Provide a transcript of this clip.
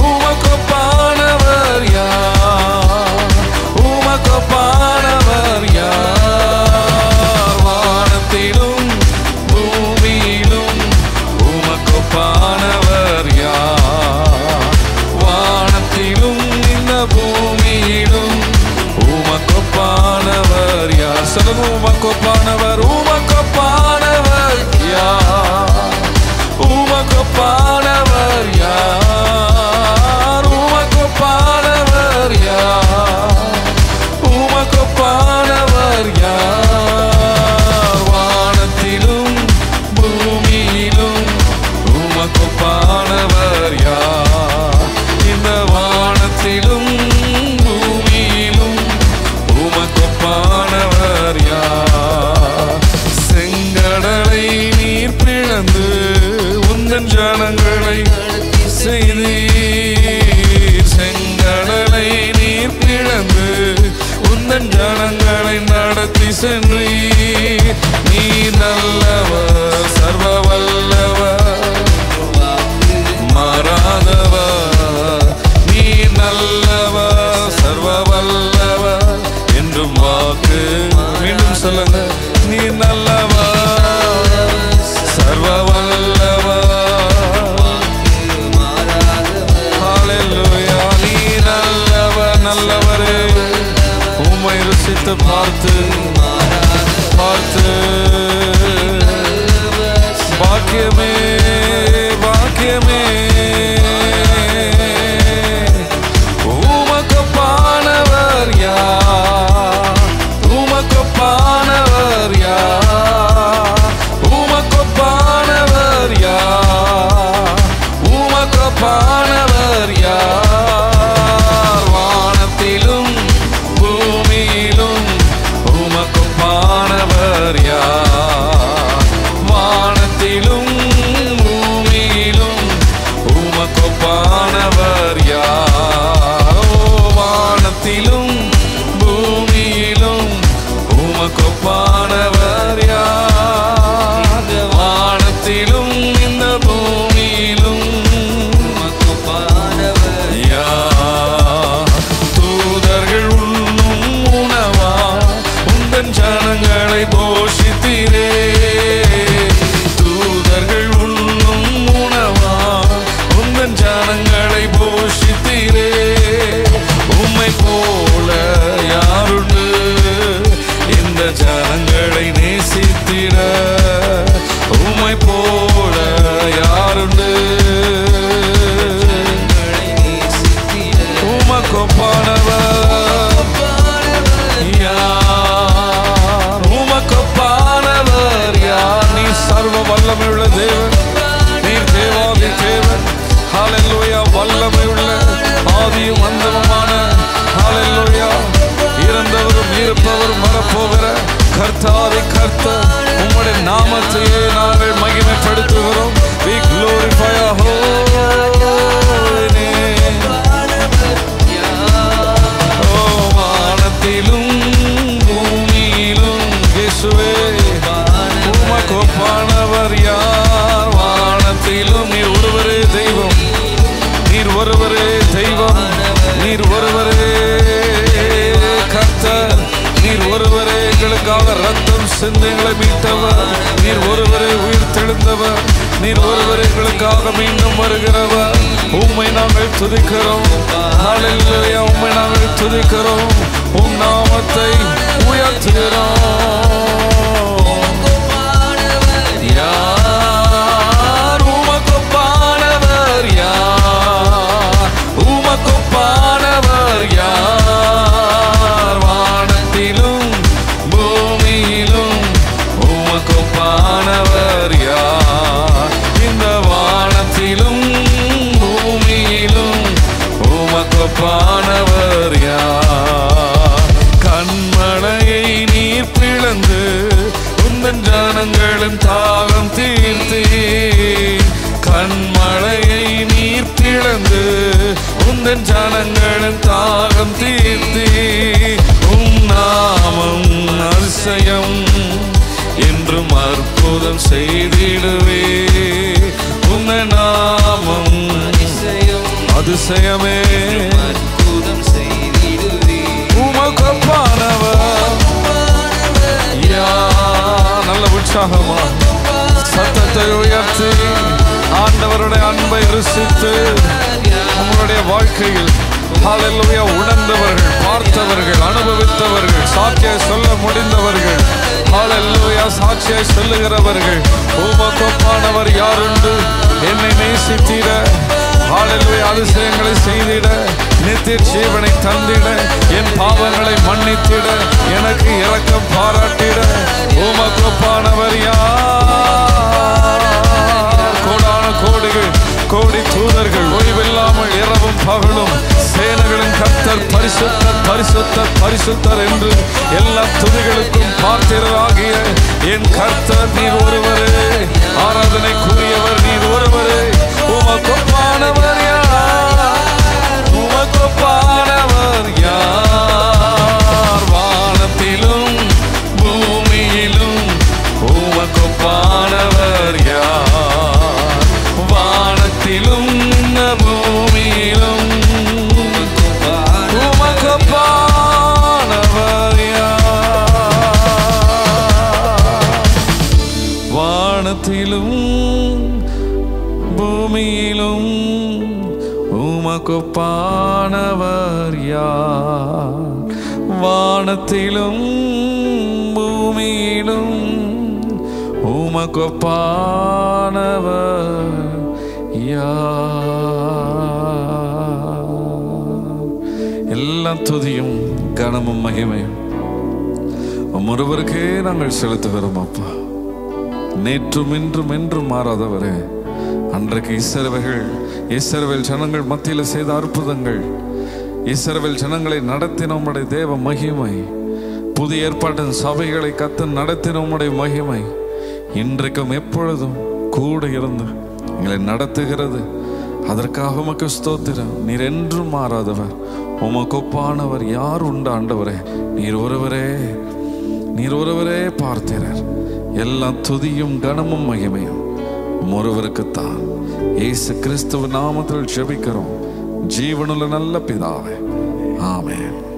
உமக்கொப்பானவர் யார் உமக்கொப்பானவர் யார் வானத்திலும் பூமியிலும் உமக்கொப்பானவர் யார் வானத்திலும் இந்த பூமியிலும் உமக்கொப்பானவர் யார் சொல்லுங்க உமக்கொப்பானவர் உமக்கொப்பானவர் யார் உமக்கொப்பானவர் யார் உமக்கொப்பானவர் யார் உமக்கொப்பானவர் யார் வானத்திலும் பூமியிலும் உமக்கொப்பானவர் யார் இந்த வானத்திலும் பூமியிலும் உமக்கொப்பானவர் யார் செங்கடலை நீர் பிளந்து உந்தன் ஜனங்களை செய்தீர் செங்கடலை நீர் பிளந்து உந்தன் ஜனங்களை நடத்தி சென்றீர் நீ நல்லவர் சர்வ வல்லவர் மாறாதவர் நீ நல்லவர் சர்வ வல்லவர் என்றும் வாக்கு மீண்டும் சொல்லுங்க நீ நல்லவர் சர்வ வல்லவர் ஹalleluya நீ நல்லவர் நல்லவரே உம்மை ருசித்து பார்த்து பார்த்து பாக்கியமே பாக்கியமே உமக்கொப்பானவர் யார் உமக்கொப்பானவர் யார் உமக்கொப்பானவர் யார் உமக்கொப்பானவர் யார் வானத்திலும் பூமியிலும் உமக்கொப்பானவர் யார் வானத்திலும் பூமியிலும் உமக்கொப்பானவர் யார் ஓ, வானத்திலும் பூமியிலும் உமக்கொப்பானவர் யார் வானத்திலும் இந்த பூமியிலும் உமக்கொப்பானவர் யார் தூதர்கள் உண்ணும் உணவா உந்தன் ஜனங்களை போஷித்தீரே தூதர்கள் உண்ணும் உணவா உந்தன் ஜனங்களை போஷித்தீரே உம்மை போல யாருண்டு இந்த ஜனங்களை நேசித்திட உம்மை போல யாருண்டு உமக்கொப்பானவர் யார் உமக்கொப்பானவர் யார் நீ சர்வ வல்லமையுள்ள தேவன் நீர் தேவாதி தேவன் ஹalleluya வல்லமையுள்ள ஆதியும் அந்தமுமான ஹalleluya இறந்தவரும் இருப்பவரும் வரப்போகிற கர்த்தாதி கர்த்தர் உம்முடைய நாமத்தையே நாங்கள் மகிமைப்படுத்துகிறோம் we glorify your holy name ஓ வானத்திலும் பூமியிலும் இயேசுவே உமக்கொப்பானவர் யார் வானத்திலும் நீர் ஒருவரே தெய்வம் நீர் ஒருவரே தெய்வம் நீர் ஒருவரே கர்த்தர் நீர் ஒருவரே எங்களுக்காக ரத்தம் சிந்தைகளை மீட்டவர் நீர் ஒருவரே உயிர் தெழுந்தவர் நீர் ஒருவரே எங்களுக்காக மீண்டும் வருகிறவர் உம்மை நாங்கள் துதிக்கிறோம் ஹalleluya உம்மை நாங்கள் துதிக்கிறோம் உம் நாமத்தை உயர்த்துகிறோம் யார் உமக்கொப்பானவர் யார் உமக்கொப்பானவர் யார் வானத்திலும் பூமியிலும் உமக்கொப்பானவர் யார் இந்த வானத்திலும் பூமியிலும் உமக்கொப்பானவர் யார் கண்மலையை நீர் பிளந்து உந்தன் ஜனங்களின் தாகம் தீர்த்தே கண்மலையை நீர் பிளந்து உந்தன் ஜனங்களின் தாகம் தீர்த்தே உம் நாமம் அதிசயம் என்றும் அற்புதம் செய்திடுவே உங்க நாமம் அதிசயமே அற்புதம் செய்திடுவே உமக்கொப்பானவர் யா நல்ல உற்சாகமா சத்தத்தை உயர்த்தி ஆண்டவருடைய அன்பை ருசித்து உங்களுடைய வாழ்க்கையில் ஹalleluya உணர்ந்தவர்கள் பார்த்தவர்கள் அனுபவித்தவர்கள் சாட்சியை சொல்ல முடிந்தவர்கள் ஹalleluya சாட்சியை சொல்லுகிறவர்கள் உமக்கொப்பானவர் யாருண்டு என்னை நேசித்தீர ஹalleluya அதிசயங்களை செய்திட நித்திய ஜீவனை தந்திட என் பாவங்களை மன்னித்திட எனக்கு இரக்கம் பாராட்டிட உமக்கொப்பானவர் யார் கோடான கோடிகள் கோடி தூதர்கள் ஓய்வில்லாமல் இரவும் பகலும் சேனைகளின் கர்த்தர் பரிசுத்தர் பரிசுத்தர் பரிசுத்தர் என்று எல்லா துதிகளுக்கும் பார்த்தீராகிய என் கர்த்தர் நீர் ஒருவரே ஆராதனைக்குரியவர் நீர் ஒருவரே உமக்கொப்பானவர் யார் உமக்கொப்பானவர் யார் வானத்திலும் பூமியிலும் உமக்கொப்பானவர் யார் வானத்திலும் பூமியிலும் உமக்கொப்பானவர் யார் வானத்திலும் பூமியிலும் உமக்கொப்பானவர் யார் வானத்திலும் பூமியிலும் உமக்கொப்பானவர் யார் எல்லாம் துதியும் கனமும் மகிமையும் உம் ஒருவருக்கே நாங்கள் செலுத்துகிறோம் அப்பா நேற்றும் இன்றும் என்றும் மாறாதவரே அன்றைக்கு இஸ்ரவேல் இஸ்ரவேல் ஜனங்கள் மத்தியில் செய்த அற்புதங்கள் இஸ்ரவேல் ஜனங்களை நடத்தின உம்முடைய தேவ மகிமை புதிய ஏற்பாட்டின் சபைகளை கத்து நடத்தின உம்முடைய மகிமை இன்றைக்கும் எப்பொழுதும் கூட இருந்து எங்களை நடத்துகிறது அதற்காக உமக்கு ஸ்தோத்திரம் நீர் என்றும் மாறாதவர் உமக்கு ஒப்பானவர் யார் உண்டு ஆண்டவரே நீர் ஒருவரே நீர் ஒருவரே பார்த்தீரர் எல்லா துதியும் கனமும் மகிமையும் உம் ஒருவருக்குத்தான் இயேசு கிறிஸ்துவ நாமத்தில் ஜெபிக்கிறோம் ஜீவனுள்ள நல்ல பிதாவே ஆமென்